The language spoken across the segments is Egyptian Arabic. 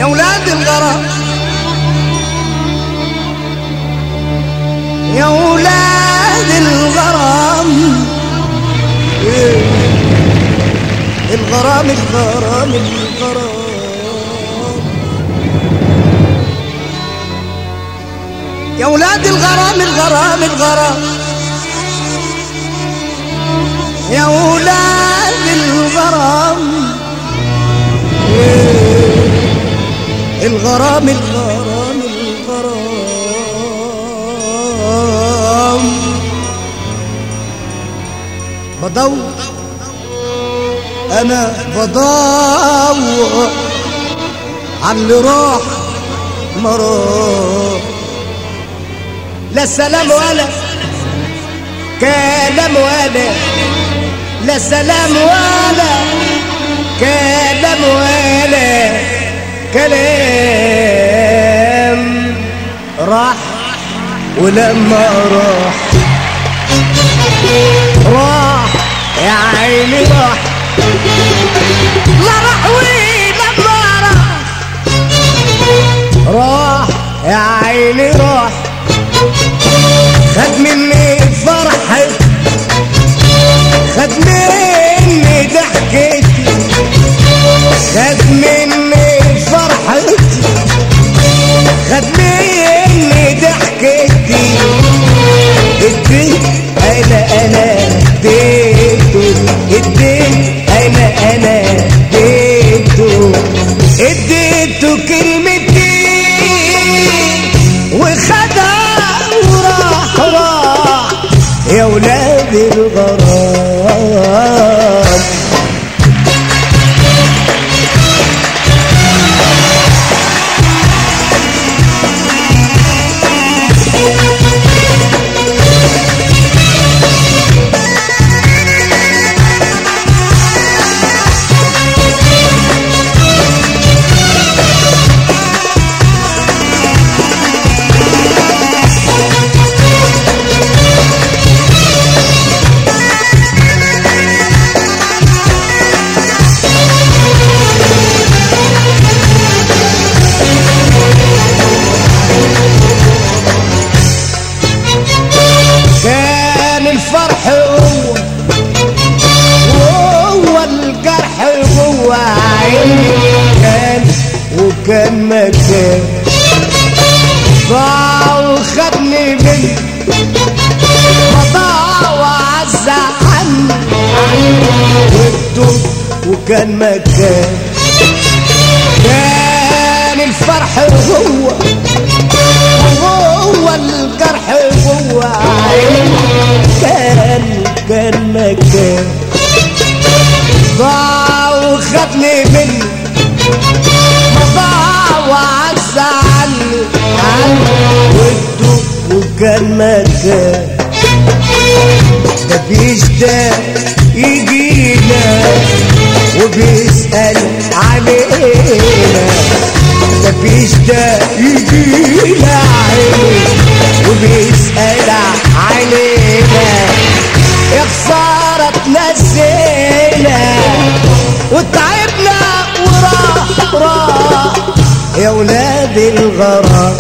ولاد الغرام يا ولاد الغرام إيه. الغرام الغرام الغرام يا ولاد الغرام الغرام الغرام يا ولاد الغرام الغرام الغرام الغرام بدور انا بدور على اللي راح ما راح لا سلام ولا كلام ولا لا سلام ولا كلام ولا كلام راح ولما راح راح يا عيني راح لا راح ولما راح راح يا عيني راح خد مني فرحة خد مني ضحكتي خد مني فرحتي خد مني ضحكتي اديت انا انا اديته اديت انا انا اديته اديته كلمتين وخدها وراح راح يا ولاد الغرام كان الفرح هو وهو الجرح جوه عيني كان وكان مكان ضاع وخدني مني وضاع وعز عني والدود وكان مكان كان الفرح هو وهو الجرح جوه عيني كان كان مكان ضاع وخدني مني ما ضاع وعز عني عني وده وكان مكان ده بيشتاق يجينا وبيسأل علينا ده بيشتاق يجينا عيني وبيسأل علينا يا خسارة تنسينا وتعبنا وراح راح يا ولاد الغرام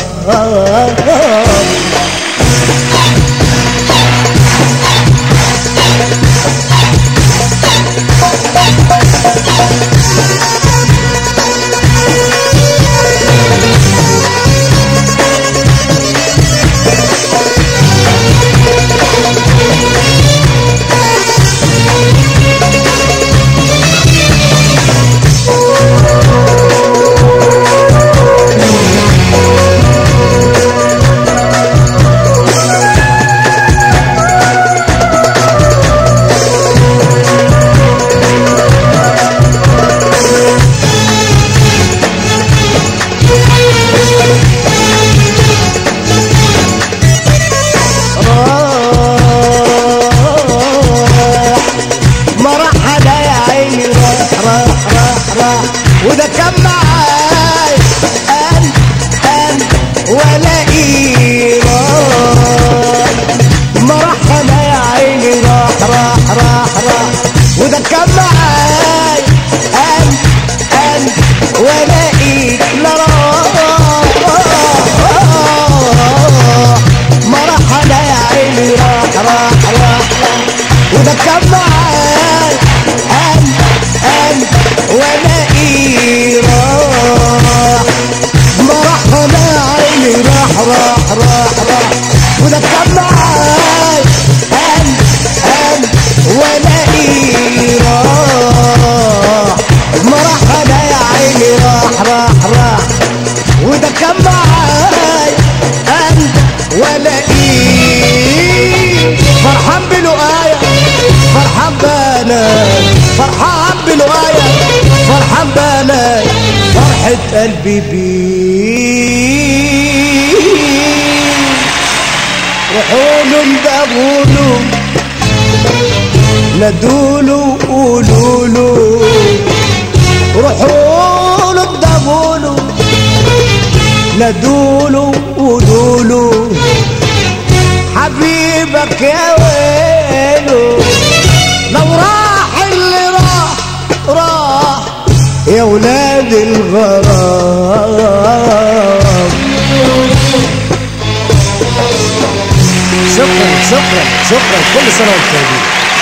ما راح على يا عيني راح راح راح راح وده كان معاي قال قال ولا ايران ما راح على يا عيني راح راح راح راح وده كان معاي قال قال ولا ايد لا فرحان بالغاية فرحان بلاي فرحة قلبي بيه روحوا ندبولوا ندولوا قولوا روحوا ندبولوا ندولوا قولوا حبيبك يا ويلو لو راح اللي راح راح يا ولاد الغرام شكرا شكرا شكرا كل سنه وانتم طيبين